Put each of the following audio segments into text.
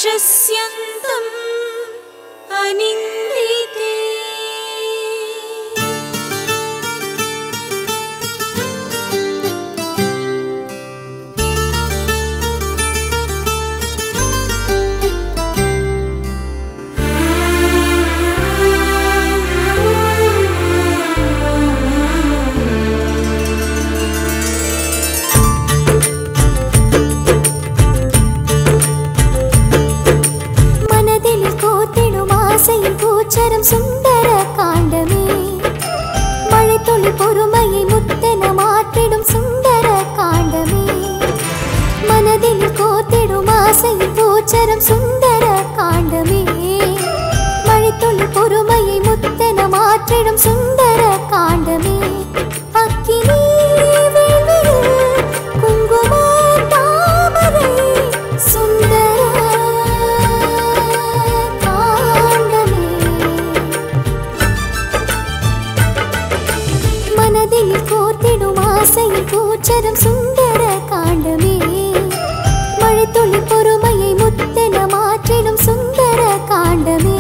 प्रशस्यन्तम् अनिन्दिते மனதில் கோத்திடும் ஆசையின் பூச்சரம் சுந்தர காண்டமே மழை துளி பொறுமையை முத்தென மாற்றிடும் சுந்தர காண்டமே மனதில் கோத்திடும் ஆசையின் பூச்சரம் சுந்தர காண்டமே மழை துளி பொறுமையை முத்தென மாற்றிடும் சுந்தர காண்டமே அக்கினி வேள்வியில் குங்கும தாமரை சுந்தர காண்டமே மனதில் கோர்த்திடும் ஆசையின் கூச்சரம் சுந்தர காண்டமே மழை துளி பொறுமையை முத்தென மாற்றிடும் சுந்தர காண்டமே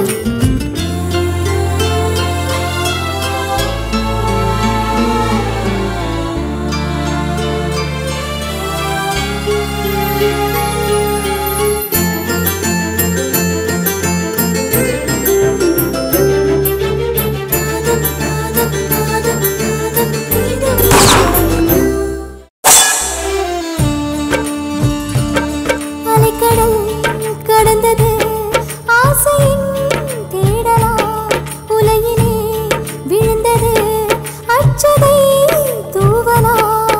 அலைக்கடல் கடந்தது ஆசையின் தேடலா உலகிலே விழுந்தது அச்சதை தூவலா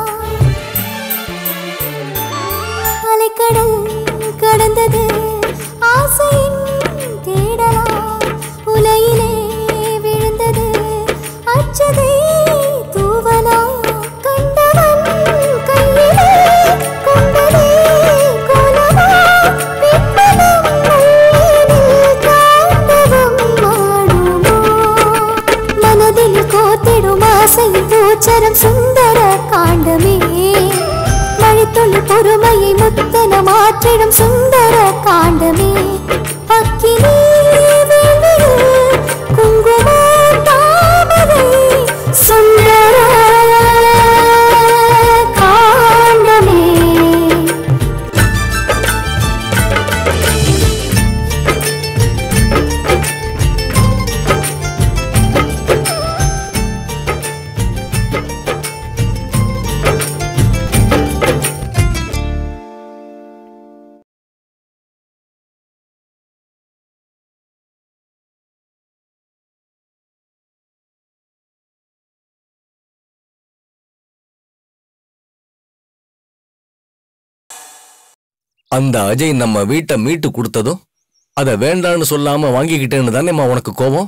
அலைக்கடல் கடந்தது ஆசையின் தேடலா உலகிலே விழுந்தது அச்சதை தூவலா கண்டவன் கையிலே கொண்டதே கோலமா பின்பலம் உள்ளினில் காண்டவம் ஆடுமோ மனதில் கோத்திடும் ஆசையின் பூச்சரம் சுந்தர காண்டமே மழைத்துளி பொறுமையை முத்தன மாற்றிடும் சுந்தர காண்டமே அக்கினி வேள்வியில் குங்கும தாமரை சுந்தர காண்டமே அந்த அஜய் நம்ம வீட்டை மீட்டு கொடுத்ததும் அதை வேண்டான்னு சொல்லாம வாங்கிக்கிட்டேன்னு தானேம்மா உனக்கு கோபம்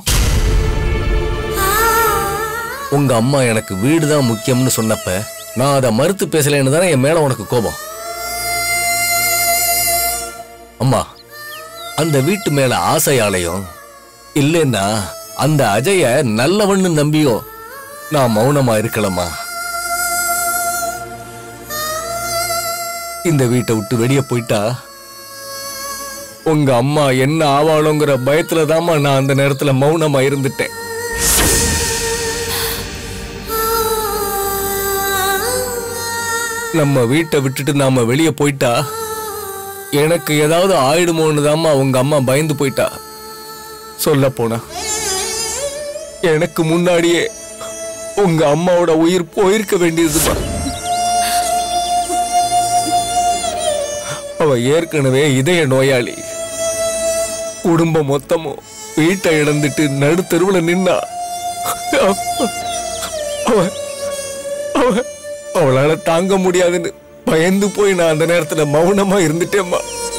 உங்க அம்மா எனக்கு வீடு தான் முக்கியம்னு சொன்னப்ப நான் அதை மறுத்து பேசலைன்னு தானே என் மேல உனக்கு கோபம் அம்மா அந்த வீட்டு மேல ஆசையாலையும் இல்லைன்னா அந்த அஜய நல்லவன்னு நம்பியோ நான் மௌனமா இருக்கலம்மா இந்த வீட்டை விட்டு வெளியே போயிட்டா உங்க அம்மா என்ன ஆவாளோங்கிற பயத்துல தாம்மா நான் அந்த நேரத்துல மௌனமா இருந்துட்டேன் நம்ம வீட்டை விட்டுட்டு நாம வெளியே போயிட்டா எனக்கு ஏதாவது ஆயிடுமோன்னு தாம்மா உங்க அம்மா பயந்து போயிட்டா சொல்ல போனா எனக்கு முன்னாடியே உங்க அம்மாவோட உயிர் போயிருக்க வேண்டியதுமா அவ ஏற்கனவே இதய நோயாளி குடும்பம் மொத்தமும் வீட்டை இழந்துட்டு நடுத்தெருவுல நின்னா அவ அவ அவளால தாங்க முடியாதுன்னு பயந்து போய் நான் அந்த நேரத்துல மௌனமா இருந்துட்டேம்மா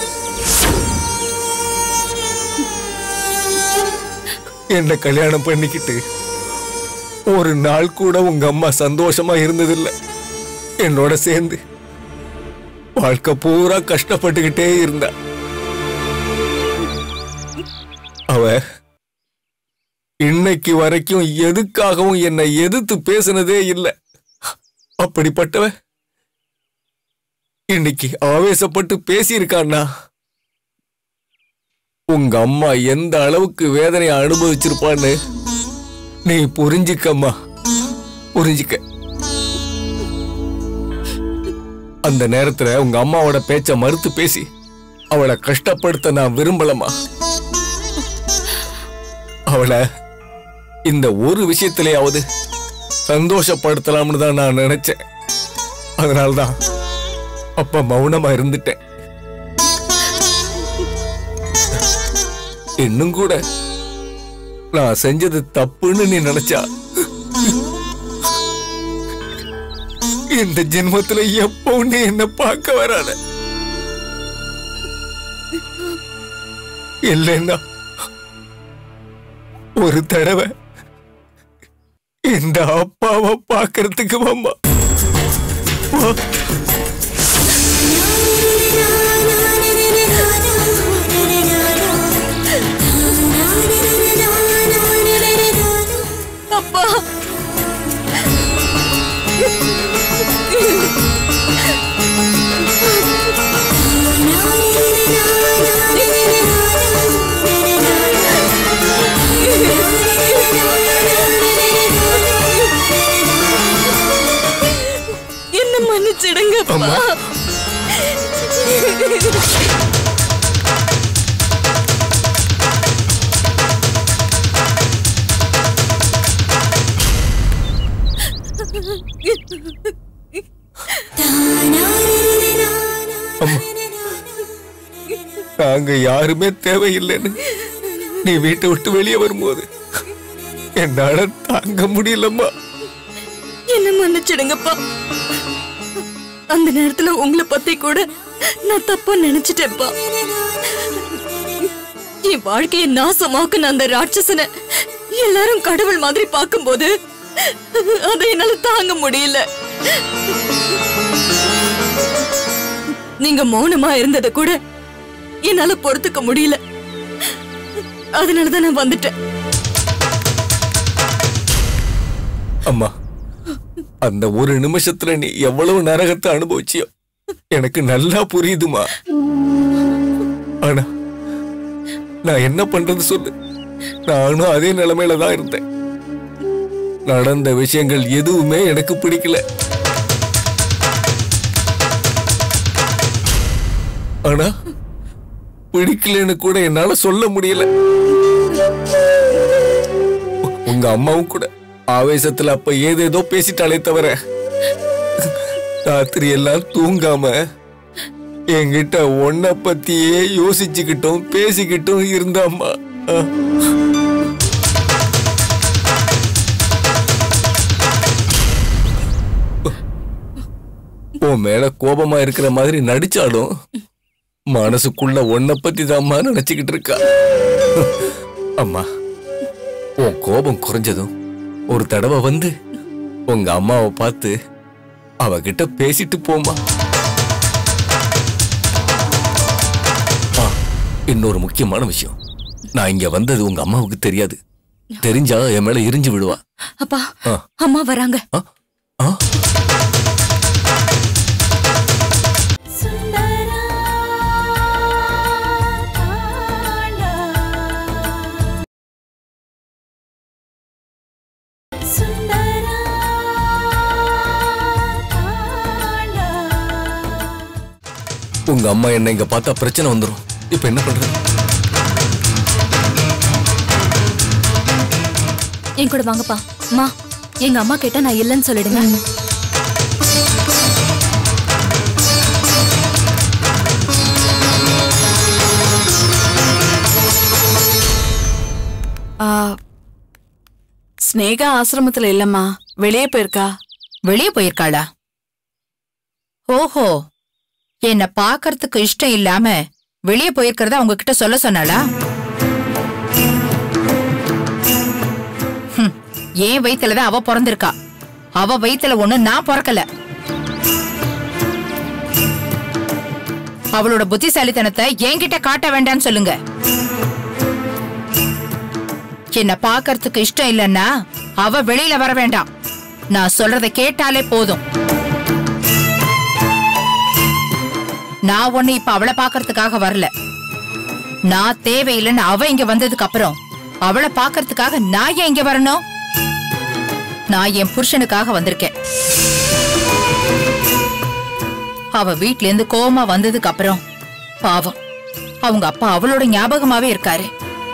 என்ன கல்யாணம் பண்ணிக்கிட்டு ஒரு நாள் கூட உங்க அம்மா சந்தோஷமா இருந்ததில்ல என்னோட சேர்ந்து வாழ்க்கை பூரா கஷ்டப்பட்டுக்கிட்டே இருந்தா அவ இன்னைக்கு வரைக்கும் எதுக்காகவும் என்னை எதிர்த்து பேசினதே இல்லை அப்படிப்பட்டவ இன்னைக்கு ஆவேசப்பட்டு பேசியிருக்கான்னா உங்க அம்மா எந்த அளவுக்கு வேதனையை அனுபவிச்சிருப்பான்னு நீ புரிஞ்சுக்கம்மா புரிஞ்சுக்க அந்த நேரத்துல உங்க அம்மாவோட பேச்ச மறுத்து பேசி அவளை கஷ்டப்படுத்த நான் விரும்பலம்மா அவளை இந்த ஒரு விஷயத்திலேயாவது சந்தோஷப்படுத்தலாம்னு தான் நான் நினைச்சேன் அதனால்தான் அப்ப மௌனமா இருந்துட்டேன் இன்னும் கூட நான் செஞ்சது தப்புன்னு நீ நினைச்சா இந்த ஜென்மத்துல எப்போ நீ என்ன பார்க்க வராத இல்லைன்னா ஒரு தடவை இந்த அப்பாவை பார்க்கறதுக்கு மாமா வா. அப்பா என்ன மன்னிச்சிடுங்க அம்மா. அம்மா நாங்க யாருமே தேவையில்லைன்னு நீ வீட்டை விட்டு வெளியே வரும்போது என்னால தாங்க முடியலம்மா என்ன மன்னிச்சிடுங்கப்பா அந்த நேரத்துல உங்களை பத்தி கூட நான் தப்பா நினைச்சிட்டேன்ப்பா என் வாழ்க்கையை நாசமாக்குன அந்த ராட்சசனை எல்லாரும் கடவுள் மாதிரி பார்க்கும்போது அதை என்னால தாங்க முடியல நீங்க மௌனமா இருந்ததை கூட என்னால பொறுத்துக்க முடியல அதனாலதான் நான் வந்துட்டேன் அம்மா அந்த ஒரு நிமிஷத்துல நீ எவ்வளவு நரகத்தை அனுபவிச்சியோ எனக்கு நல்லா புரியுதுமா ஆனா நான் என்ன பண்றது சொல்லு நானும் அதே நிலைமையில தான் இருந்தேன் நடந்த விஷயங்கள் எதுவுமே எனக்கு பிடிக்கல ஆனா பிடிக்கலன்னு கூட என்னால சொல்ல முடியல உங்க அம்மாவும் கூட ஆவேசத்துல அப்ப ஏதேதோ பேசிட்டாலே தவிர ராத்திரி எல்லாம் தூங்காம என்கிட்ட உன்னை பத்தியே யோசிச்சுக்கிட்டும் பேசிக்கிட்டும் இருந்த அம்மா அஹ். உன் மேல கோபமா இருக்கிற மாதிரி நடிச்சாலும் மனசுக்குள்ள உன்னை பத்தி தான்மா நினைச்சுக்கிட்டு இருக்கா அம்மா உன் கோபம் குறைஞ்சதும் ஒரு தடவை வந்து உங்க அம்மாவை பார்த்து அவகிட்ட பேசிட்டு போமா ஆ, இன்னொரு முக்கியமான விஷயம் நான் இங்க வந்தது உங்க அம்மாவுக்கு தெரியாது தெரிஞ்சா என் மேல எரிஞ்சு விடுவா அப்பா ஆ. அம்மா வராங்க ஆ? ஆ? உங்க அம்மா என்ன இங்க பார்த்தா பிரச்சனை வந்துரும் இப்ப என்ன பண்றது என் கூட வாங்கப்பா அம்மா எங்க அம்மா கேட்டா நான் இல்லைன்னு சொல்லிடுங்க ஆ, ஸ்னேகா ஆசிரமத்துல இல்லம்மா வெளியே போயிருக்கா வெளியே போயிருக்காளா ஓஹோ என்ன பாக்கறதுக்கு இஷ்டம் இல்லாம வெளியே போயிருக்கிறதா உங்ககிட்ட சொல்ல சொன்னாளா ஹம், என் வயித்துல தான் அவ பிறந்திருக்கா அவ வயித்துல ஒண்ணு நான் பிறக்கல அவளோட புத்திசாலித்தனத்தை என்கிட்ட காட்ட வேண்டாம்னு சொல்லுங்க என்ன பாக்கறதுக்கு இஷ்டம் இல்லைன்னா அவ வெளியில வர வேண்டாம் நான் சொல்றத கேட்டாலே போதும் நான் ஒண்ணு இப்ப அவளை பாக்கறதுக்காக வரல நான் தேவையில்லைன்னு அவ இங்க வந்ததுக்கு அப்புறம் அவளை பாக்கறதுக்காக நான் ஏன் இங்க வரணும் நான் என் புருஷனுக்காக வந்திருக்கேன் அவ வீட்ல இருந்து கோவமா வந்ததுக்கு அப்புறம் பாவம் அவங்க அப்பா அவளோட ஞாபகமாவே இருக்காரு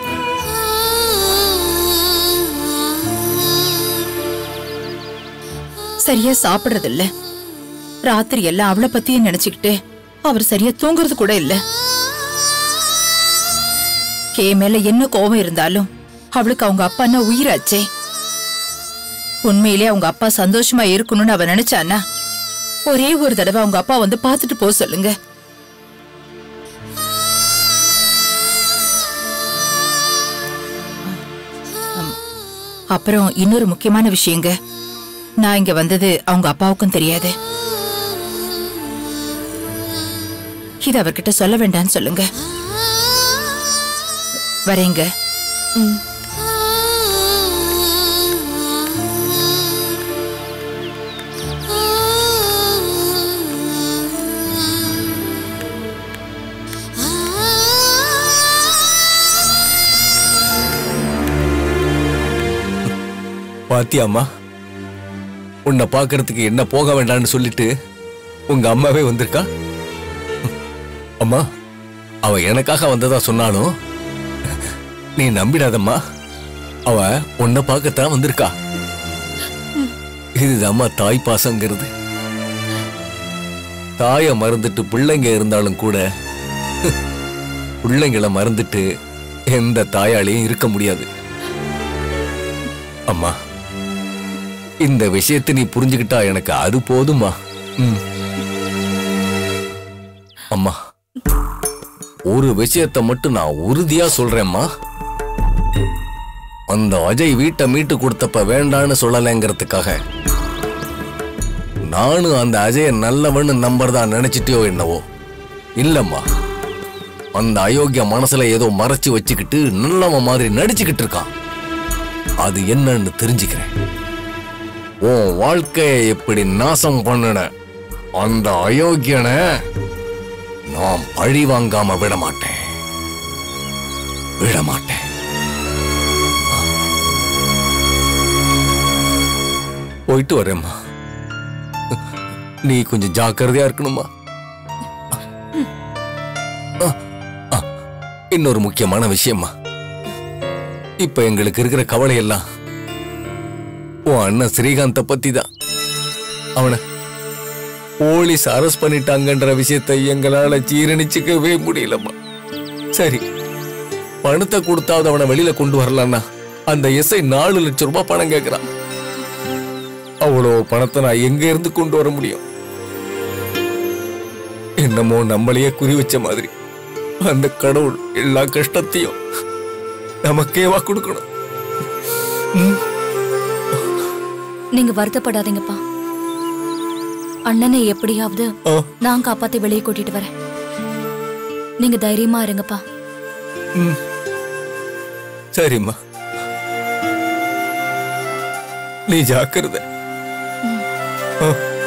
சரியா சாப்பிடுறது இல்ல ராத்திரி எல்லாம் அவளை பத்தியே நினைச்சுக்கிட்டு அவர் சரியா தூங்குறது கூட இல்ல கே மேல என்ன கோபம் இருந்தாலும் அவளுக்கு அவங்க அப்பான்னா உயிராச்சே உண்மையிலே அவங்க அப்பா சந்தோஷமா இருக்கணும்னு அவ நினைச்சானா ஒரே ஒரு தடவை அவங்க அப்பா வந்து பார்த்துட்டு போக சொல்லுங்க ஆம். அப்புறம் இன்னொரு முக்கியமான விஷயங்க நான் இங்க வந்தது அவங்க அப்பாவுக்கும் தெரியாது இது அவர்கிட்ட சொல்ல வேண்டாம்னு சொல்லுங்க வரேங்க பாத்தியாம்மா உன்னை பார்க்கறதுக்கு என்ன போக வேண்டாம்னு சொல்லிட்டு உங்க அம்மாவே வந்திருக்கா அம்மா அவ எனக்காக வந்ததா சொன்னாலும் நீ நம்பிடாதம்மா அவ உன்னை பார்க்கத்தான் வந்திருக்கா இதுதாம்மா தாய் பாசங்கிறது தாய மறந்துட்டு பிள்ளைங்க இருந்தாலும் கூட பிள்ளைங்களை மறந்துட்டு எந்த தாயாலையும் இருக்க முடியாது அம்மா இந்த விஷயத்தை நீ புரிஞ்சுக்கிட்டா எனக்கு அது போதுமா ம். அம்மா ஒரு விஷயத்தை மட்டும் நான் உறுதியா சொல்றேம்மா அந்த அஜய் வீட்டை மீட்டு கொடுத்தப்ப வேண்டான்னு சொல்லலைங்கிறதுக்காக நானும் அந்த அஜய நல்லவன்னு நம்புறதா நினைச்சிட்டியோ என்னவோ இல்லம்மா அந்த அயோக்கிய மனசுல ஏதோ மறைச்சு வச்சுக்கிட்டு நல்லவன் மாதிரி நடிச்சுக்கிட்டு இருக்கான் அது என்னன்னு தெரிஞ்சுக்கிறேன் உன் வாழ்க்கையை எப்படி நாசம் பண்ணுன அந்த அயோக்கியனை நான் பழி வாங்காம விட மாட்டேன் விட மாட்டேன் போயிட்டு வரேம்மா நீ கொஞ்சம் ஜாக்கிரதையா இருக்கணுமா ஆ, ஆ, இன்னொரு முக்கியமான விஷயமா இப்ப எங்களுக்கு இருக்கிற கவலை எல்லாம் உன் அண்ணன் ஸ்ரீகாந்த பத்தி தான் அவனை போலீஸ் அரெஸ்ட் பண்ணிட்டாங்கன்ற விஷயத்தை எங்களால ஜீரணிச்சுக்கவே முடியலம்மா சரி பணத்தை கொடுத்தாவது அவனை வெளியில கொண்டு வரலான்னா அந்த எஸ்ஐ நாலு லட்சம் ரூபாய் பணம் கேட்கிறான் அவ்வளோ பணத்தை நான் எங்க இருந்து கொண்டு வர முடியும் என்னமோ நம்மளையே குறி வச்ச மாதிரி அந்த கடவுள் எல்லா கஷ்டத்தையும் நமக்கேவா கொடுக்கணும் நீங்க வருத்தப்படாதீங்கப்பா அண்ணனை எப்படியாவது ஆ, நான் காப்பாத்தி வெளியே கூட்டிட்டு வரேன் நீங்க தைரியமா இருங்கப்பா ம். சரிம்மா நீ ஜாக்கிரதை ஆ.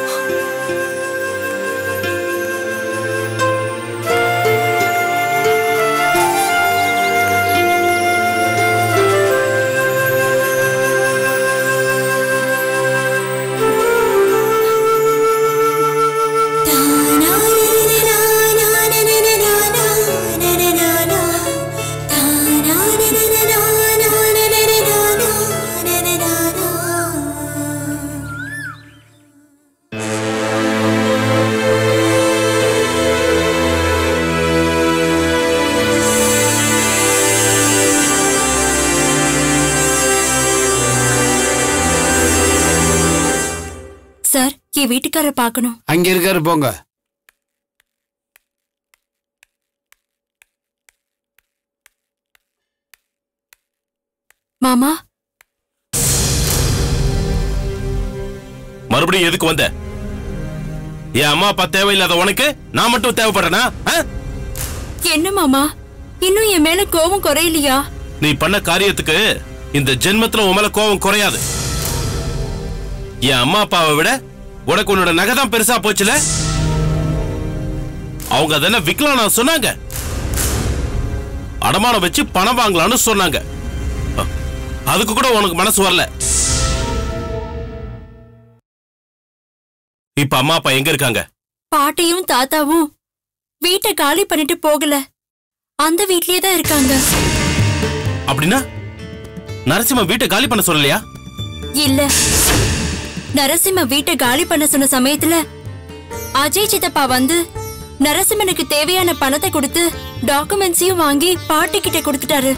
சார் என் வீட்டுக்காரர் பார்க்கணும் அங்க இருக்காரு போங்க மாமா மறுபடியும் எதுக்கு வந்த என் அம்மா அப்பா தேவையில்லாத உனக்கு நான் மட்டும் தேவைப்படுறேனா ஆ? என்ன மாமா இன்னும் என் மேல கோபம் குறையலையா நீ பண்ண காரியத்துக்கு இந்த ஜென்மத்துல உன் மேல கோபம் குறையாது என் அம்மா அப்பாவை விட உனக்கு உன்னோட நகை தான் பெருசா போச்சுல அவங்க அதென்ன விக்கலாம் நான் சொன்னாங்க அடமானம் வச்சு பணம் வாங்கலாம்னு சொன்னாங்க அ, அதுக்கு கூட உனக்கு மனசு வரல இப்ப அம்மா அப்பா எங்க இருக்காங்க பாட்டியும் தாத்தாவும் வீட்டை காலி பண்ணிட்டு போகல அந்த வீட்லயே தான் இருக்காங்க அப்படின்னா நரசிம்ம வீட்டை காலி பண்ண சொல்லலையா இல்ல நரசிம்ம வீட்டை காலி பண்ண சொன்ன சமயத்துல அஜய் சித்தப்பா வந்து நரசிம்மனுக்கு தேவையான பணத்தை கொடுத்து டாக்குமெண்ட்ஸையும் வாங்கி பாட்டி கிட்ட கொடுத்துட்டாரு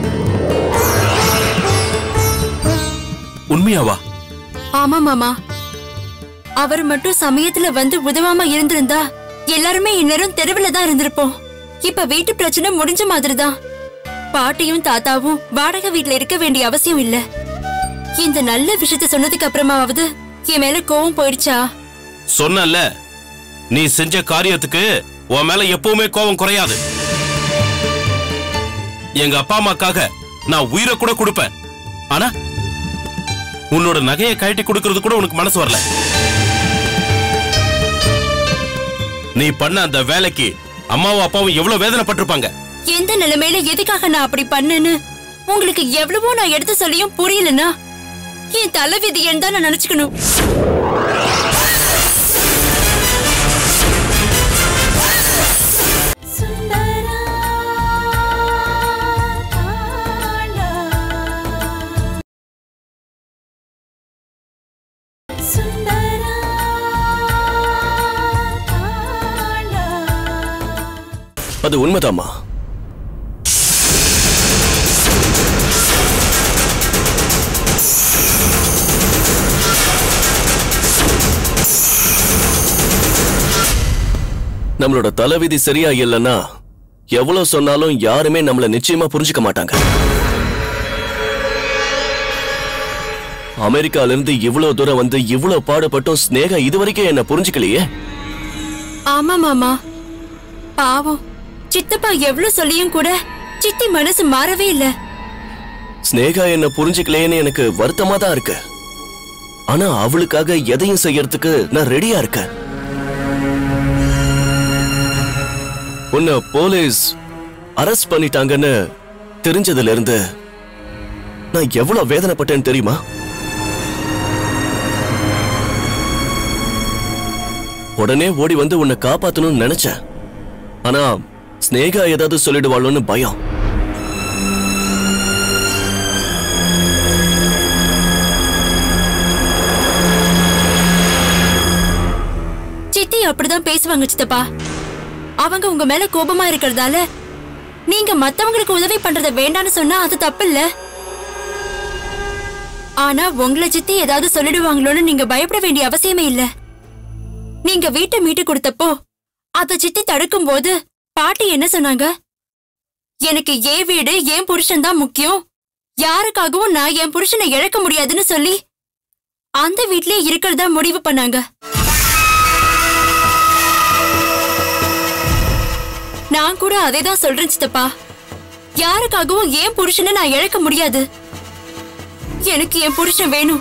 உண்மையாவா ஆமா மாமா அவர் மட்டும் சமயத்துல வந்து உதவாம இருந்திருந்தா எல்லாருமே இந்நேரம் தெருவுல தான் இருந்திருப்போம் இப்ப வீட்டு பிரச்சனை முடிஞ்ச மாதிரிதான் பாட்டியும் தாத்தாவும் வாடகை வீட்ல இருக்க வேண்டிய அவசியம் இல்ல இந்த நல்ல விஷயத்த சொன்னதுக்கு அப்புறமாவது என் மேல கோவம் போயிடுச்சா சொன்னல நீ செஞ்ச காரியத்துக்கு உன் மேல எப்பவுமே கோபம் குறையாது எங்க அப்பா அம்மாக்காக நான் உயிரை கூட கொடுப்பேன் ஆனா உன்னோட நகையை கழட்டி கொடுக்கறது கூட உனக்கு மனசு வரல நீ பண்ண அந்த வேலைக்கு அம்மாவும் அப்பாவும் எவ்வளவு வேதனைப்பட்டிருப்பாங்க எந்த நிலைமையில எதுக்காக நான் அப்படி பண்ணேன்னு உங்களுக்கு எவ்வளவோ நான் எடுத்து சொல்லியும் புரியலனா என் தலைவிதியன்னு தான் நான் நினைச்சுக்கணும் அது உண்மைதாம்மா நம்மளோட தலைவிதி சரியா இல்லைன்னா எவ்வளவு சொன்னாலும் யாருமே நம்மள நிச்சயமா புரிஞ்சுக்க மாட்டாங்க அமெரிக்கால இருந்து இவ்வளவு தூரம் வந்து இவ்வளவு பாடுபட்டும் ஸ்னேகா இதுவரைக்கும் என்ன புரிஞ்சுக்கலையே ஆமா மாமா பாவம் சித்தப்பா எவ்வளவு சொல்லியும் கூட சித்தி மனசு மாறவே இல்ல ஸ்னேகா என்ன புரிஞ்சுக்கலையேன்னு எனக்கு வருத்தமா தான் இருக்கு ஆனா அவளுக்காக எதையும் செய்யறதுக்கு நான் ரெடியா இருக்கேன் உன்னை போலீஸ் அரெஸ்ட் பண்ணிட்டாங்கன்னு தெரிஞ்சதுல இருந்து நான் எவ்வளவு வேதனைப்பட்டேன்னு தெரியுமா உடனே ஓடி வந்து உன்னை காப்பாத்தணும்னு நினைச்சேன் ஆனா ஸ்னேகா ஏதாவது சொல்லிடுவாளோன்னு பயம் சித்தி அப்படிதான் பேசுவாங்க சித்தப்பா அவங்க உங்க மேல கோபமா இருக்கறதால நீங்க மத்தவங்களுக்கு உதவி பண்றத வேண்டான்னு சொன்னா அது தப்பு இல்ல ஆனா உங்களை சித்தி ஏதாவது சொல்லிடுவாங்களோன்னு நீங்க பயப்பட வேண்டிய அவசியமே இல்ல நீங்க வீட்டை மீட்டு கொடுத்தப்போ அத சித்தி தடுக்கும் போது பாட்டி என்ன சொன்னாங்க எனக்கு ஏன் வீடு என் புருஷன் தான் முக்கியம் யாருக்காகவும் நான் என் புருஷனை இழக்க முடியாதுன்னு சொல்லி அந்த வீட்லயே இருக்கிறதா முடிவு பண்ணாங்க நான் கூட அதே தான் சொல்றேன் சித்தப்பா யாருக்காகவும் ஏன் புருஷனை நான் இழக்க முடியாது எனக்கு என் புருஷன் வேணும்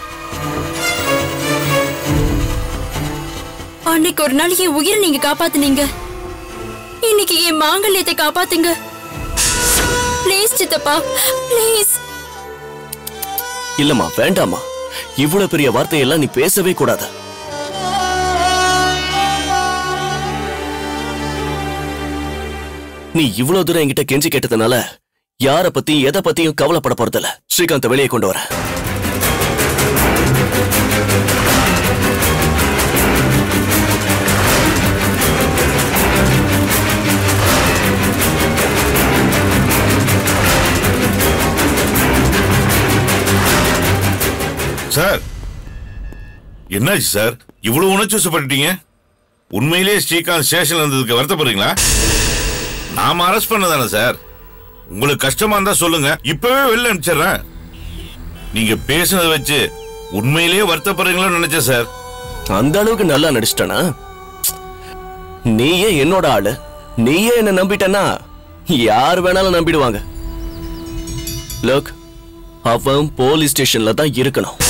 அன்னைக்கு ஒரு நாள் என் உயிரை நீங்க காப்பாத்துனீங்க இன்னைக்கு என் மாங்கல்யத்தை காப்பாத்துங்க ப்ளீஸ் சித்தப்பா ப்ளீஸ் இல்லம்மா வேண்டாம்மா இவ்வளவு பெரிய வார்த்தையெல்லாம் நீ பேசவே கூடாது நீ இவ்வளவு தூரம் என்கிட்ட கெஞ்சி கேட்டதுனால யார பத்தி எதை பத்தியும் கவலைப்பட போறதில்ல ஸ்ரீகாந்த் வெளியே கொண்டு வர சார் என்னாச்சு சார் இவ்வளவு உணர்ச்சி வசப்பட்டுட்டீங்க உண்மையிலேயே ஸ்ரீகாந்த் ஸ்டேஷன்ல இருந்ததுக்கு வருத்தப்படுறீங்களா நாம அரெஸ்ட் பண்ணதானே சார் உங்களுக்கு கஷ்டமா இருந்தா சொல்லுங்க இப்பவே வெளில அனுப்பிச்சிடுறேன் நீங்க பேசுனதை வச்சு உண்மையிலேயே வருத்தப்படுறீங்களோன்னு நினைச்சேன் சார் அந்த அளவுக்கு நல்லா நடிச்சிட்டனா நீயே என்னோட ஆளு நீயே என்ன நம்பிட்டனா யார் வேணாலும் நம்பிடுவாங்க லுக் அவன் போலீஸ் ஸ்டேஷன்ல தான் இருக்கணும்